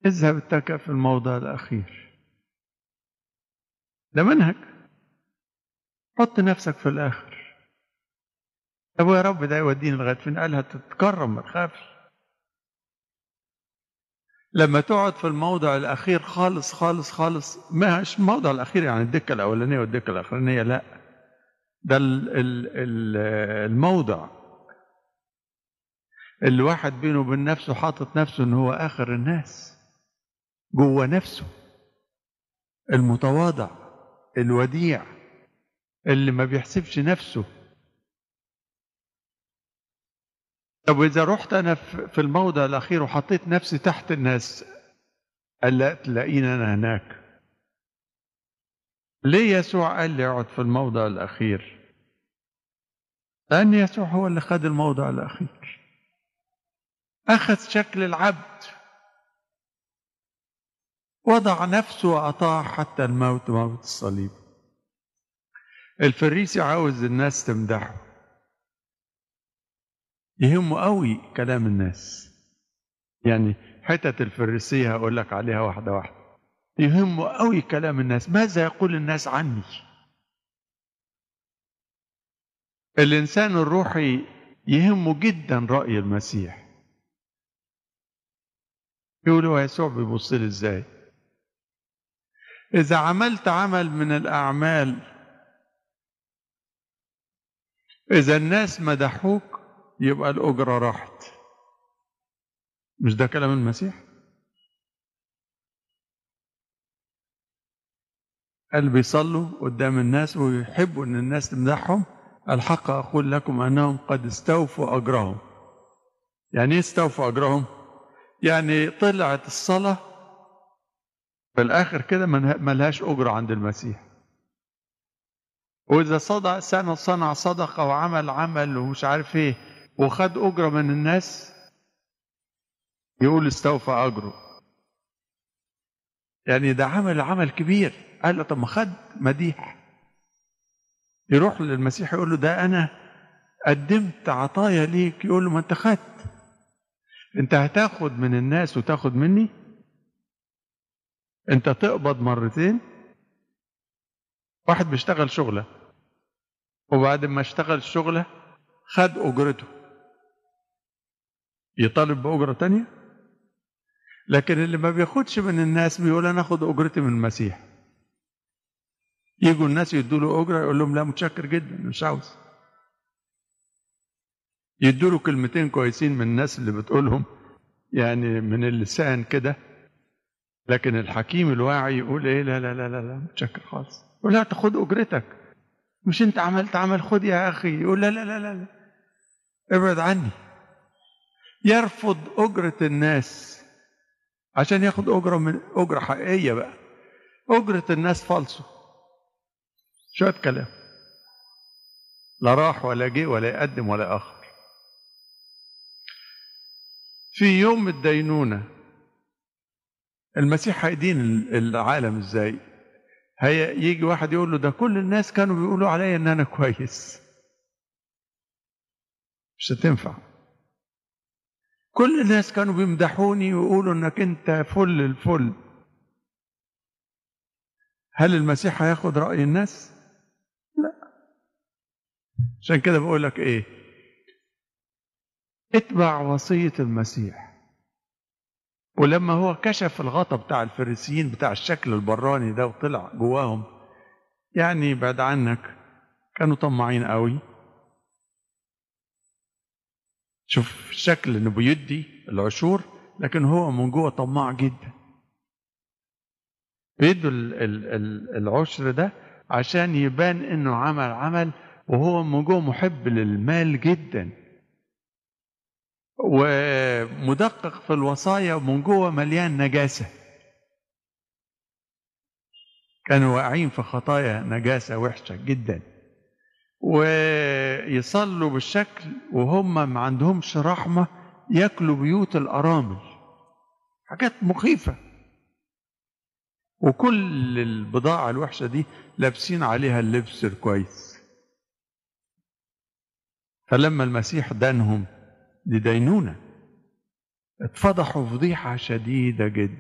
اذهب اتكأ في الموضع الأخير ده منهج حط نفسك في الآخر طب يا رب ده يوديني لغاية فين قالها تتكرم ما تخافش لما تقعد في الموضع الأخير خالص خالص خالص مش الموضع الأخير يعني الدكة الأولانية والدكة الأخرانية لا ده ال ال ال الموضع اللي واحد بينه وبين نفسه حاطط نفسه ان هو اخر الناس جوه نفسه المتواضع الوديع اللي ما بيحسبش نفسه طب واذا رحت انا في الموضع الاخير وحطيت نفسي تحت الناس قال لا تلاقيني انا هناك ليه يسوع قال لي اقعد في الموضع الاخير لان يسوع هو اللي خد الموضع الاخير اخذ شكل العبد وضع نفسه واطاع حتى الموت موت الصليب الفريسي عاوز الناس تمدحه يهمه قوي كلام الناس يعني حتة الفريسية هقول لك عليها واحدة واحدة يهمه قوي كلام الناس ماذا يقول الناس عني الإنسان الروحي يهمه جدا رأي المسيح يقول هو يسوع بيبص لي ازاي إذا عملت عمل من الأعمال إذا الناس مدحوك يبقى الأجرة راحت مش ده كلام المسيح قال بيصلوا قدام الناس ويحبوا ان الناس تمدحهم الحق اقول لكم انهم قد استوفوا اجرهم يعني ايه استوفوا اجرهم يعني طلعت الصلاه في الاخر كده ملهاش اجره عند المسيح واذا صدق سنه صنع صدقه وعمل عمل ومش عارف ايه وخد اجره من الناس يقول استوفى اجره يعني ده عمل عمل كبير قال له طب ما خد مديح يروح للمسيح يقول له ده انا قدمت عطايا ليك يقول له ما انت خدت انت هتاخد من الناس وتاخد مني انت تقبض مرتين واحد بيشتغل شغلة وبعد ما اشتغل الشغلة خد أجرته يطالب بأجرة تانية لكن اللي ما بياخدش من الناس بيقول أنا أخد أجرتي من المسيح يجوا الناس يدوا له أجرة يقول لهم لا متشكر جدا مش عاوز يدوا له كلمتين كويسين من الناس اللي بتقولهم يعني من اللسان كده لكن الحكيم الواعي يقول ايه لا لا لا لا, لا متشكر خالص يقول لا تاخد اجرتك مش انت عملت عمل خد يا اخي يقول لا لا لا لا, لا. ابعد عني يرفض اجرة الناس عشان ياخد اجرة من اجرة حقيقية بقى اجرة الناس فالصو شوية كلام لا راح ولا جه ولا يقدم ولا اخر في يوم الدينونه المسيح هيدين العالم ازاي هي يجي واحد يقول له ده كل الناس كانوا بيقولوا عليا ان انا كويس مش هتنفع كل الناس كانوا بيمدحوني ويقولوا انك انت فل الفل هل المسيح هياخد رأي الناس لا عشان كده بقول لك ايه اتبع وصية المسيح ولما هو كشف الغطا بتاع الفريسيين بتاع الشكل البراني ده وطلع جواهم يعني بعد عنك كانوا طماعين قوي شوف الشكل انه بيدي العشور لكن هو من جوه طماع جدا بيدوا العشر ده عشان يبان انه عمل عمل وهو من جوه محب للمال جدا ومدقق في الوصايا ومن جوه مليان نجاسة كانوا واقعين في خطايا نجاسة وحشة جدا ويصلوا بالشكل وهم ما عندهمش رحمة ياكلوا بيوت الأرامل حاجات مخيفة وكل البضاعة الوحشة دي لابسين عليها اللبس الكويس فلما المسيح دانهم دي دينونة اتفضحوا فضيحة شديدة جدا